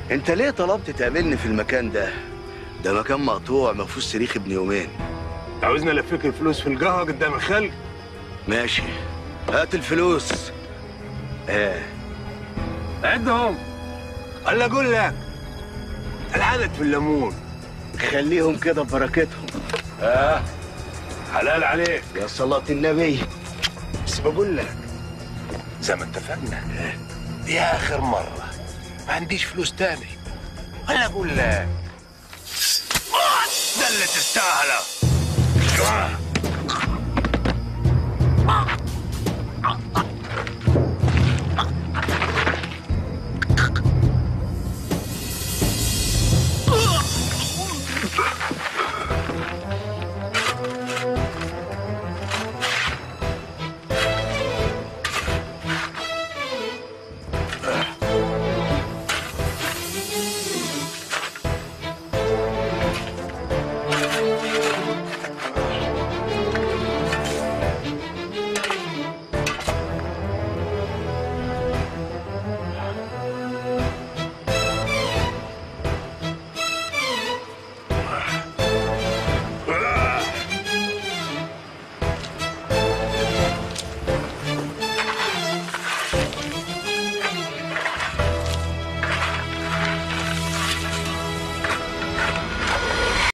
انت ليه طلبت تقابلني في المكان ده ده مكان مقطوع ما فيهوش صريخ ابن يومين عاوزنا الفك الفلوس في القهوه قدام الخلق ماشي هات الفلوس اه عدهم الله اقول لك العدد في الليمون خليهم كده ببركتهم اه حلال عليك يا صلاة النبي بس بقول لك زي ما اتفقنا دي اخر مره ما عنديش فلوس تاني انا اقول لك ده اللي تستاهله